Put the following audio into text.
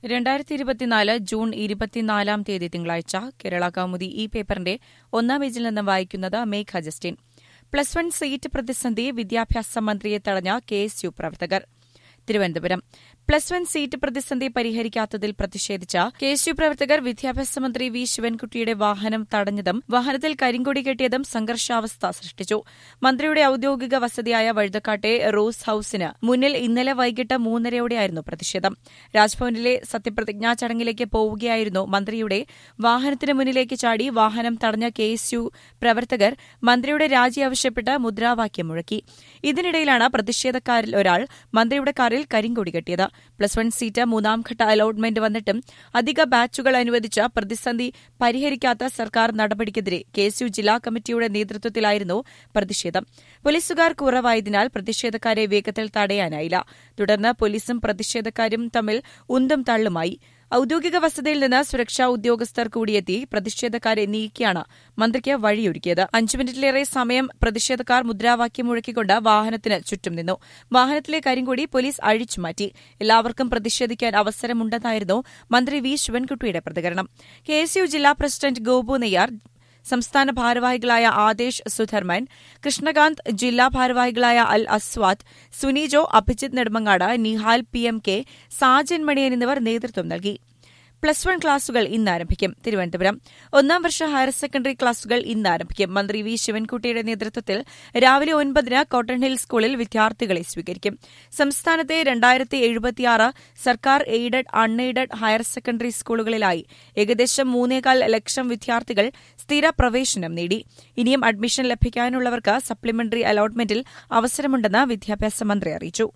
രണ്ടായിരത്തി ഇരുപത്തിനാല് ജൂൺ ഇരുപത്തിനാലാം തീയതി തിങ്കളാഴ്ച കേരള കൗമുദി ഈ പേപ്പറിന്റെ ഒന്നാം പേജിൽ നിന്ന് വായിക്കുന്നത് Megha Justin plus one seat പ്രതിസന്ധി വിദ്യാഭ്യാസ മന്ത്രിയെ തടഞ്ഞ കെ എസ് യു പ്രവർത്തകർ തിരുവനന്തപുരം പ്ലസ് വൺ സീറ്റ് പ്രതിസന്ധി പരിഹരിക്കാത്തതിൽ പ്രതിഷേധിച്ച കെ എസ് യു പ്രവർത്തകർ വിദ്യാഭ്യാസ മന്ത്രി വി ശിവൻകുട്ടിയുടെ വാഹനം തടഞ്ഞതും വാഹനത്തിൽ കരിങ്കൊടി കെട്ടിയതും സംഘർഷാവസ്ഥ സൃഷ്ടിച്ചു മന്ത്രിയുടെ ഔദ്യോഗിക വസതിയായ വഴുതക്കാട്ടെ റോസ് ഹൌസിന് മുന്നിൽ ഇന്നലെ വൈകിട്ട് മൂന്നരയോടെയായിരുന്നു പ്രതിഷേധം രാജ്ഭവനിലെ സത്യപ്രതിജ്ഞാ ചടങ്ങിലേക്ക് പോവുകയായിരുന്നു മന്ത്രിയുടെ വാഹനത്തിന് മുന്നിലേക്ക് ചാടി വാഹനം തടഞ്ഞ കെ എസ് യു പ്രവർത്തകർ മന്ത്രിയുടെ രാജി ആവശ്യപ്പെട്ട് മുദ്രാവാക്യം മുഴക്കി ഇതിനിടയിലാണ് പ്രതിഷേധക്കാരിൽ ഒരാൾ മന്ത്രിയുടെ കാറിൽ കരിങ്കൊടി കെട്ടിയത് പ്ലസ് വൺ സീറ്റ് മൂന്നാം ഘട്ട അലോട്ട്മെന്റ് വന്നിട്ടും അധിക ബാച്ചുകൾ അനുവദിച്ച പ്രതിസന്ധി പരിഹരിക്കാത്ത സർക്കാർ നടപടിക്കെതിരെ കെ എസ് യു ജില്ലാ കമ്മിറ്റിയുടെ നേതൃത്വത്തിലായിരുന്നു പ്രതിഷേധം പോലീസുകാർ കുറവായതിനാൽ പ്രതിഷേധക്കാരെ വേഗത്തിൽ തടയാനായില്ല തുടർന്ന് പോലീസും പ്രതിഷേധക്കാരും തമ്മിൽ ഉന്തും തള്ളുമായി ഔദ്യോഗിക വസതിയിൽ നിന്ന് സുരക്ഷാ ഉദ്യോഗസ്ഥർ കൂടിയെത്തി പ്രതിഷേധക്കാരെ നീക്കിയാണ് മന്ത്രിക്ക് വഴിയൊരുക്കിയത് അഞ്ചു മിനിറ്റിലേറെ സമയം പ്രതിഷേധക്കാർ മുദ്രാവാക്യം മുഴക്കിക്കൊണ്ട് വാഹനത്തിന് ചുറ്റും നിന്നു വാഹനത്തിലെ കരിങ്കൊടി പോലീസ് അഴിച്ചുമാറ്റി എല്ലാവർക്കും പ്രതിഷേധിക്കാൻ അവസരമുണ്ടെന്നായിരുന്നു മന്ത്രി വി ശിവൻകുട്ടിയുടെ പ്രതികരണം കെ എസ് യു ജില്ലാ പ്രസിഡന്റ് ഗോപു നെയ്യാർ സംസ്ഥാന ഭാരവാഹികളായ ആദേശ് സുധർമൻ കൃഷ്ണകാന്ത് ജില്ലാ ഭാരവാഹികളായ Al Aswad Sunijo Abhijith Nedumangad Nihal P M K Sajan Maniyan എന്നിവർ നേതൃത്വം നൽകി പ്ലസ് വൺ ക്ലാസുകൾ ഇന്ന് ആരംഭിക്കും തിരുവനന്തപുരം ഒന്നാം വർഷ ഹയർ സെക്കൻഡറി ക്ലാസുകൾ ഇന്ന് ആരംഭിക്കും മന്ത്രി വി ശിവൻകുട്ടിയുടെ നേതൃത്വത്തിൽ രാവിലെ ഒൻപതിന് കോട്ടൺ ഹിൽ സ്കൂളിൽ വിദ്യാർത്ഥികളെ സ്വീകരിക്കും സംസ്ഥാനത്തെ രണ്ടായിരത്തി എഴുപത്തിയാറ് സർക്കാർ എയ്ഡഡ് അൺഎയ്ഡഡ് ഹയർ സെക്കൻഡറി സ്കൂളുകളിലായി ഏകദേശം മൂന്നേകാൽ ലക്ഷം വിദ്യാർത്ഥികൾ സ്ഥിര പ്രവേശനം നേടി ഇനിയും അഡ്മിഷൻ ലഭിക്കാനുള്ളവർക്ക് സപ്ലിമെന്ററി അലോട്ട്മെന്റിൽ അവസരമുണ്ടെന്ന് വിദ്യാഭ്യാസ മന്ത്രി അറിയിച്ചു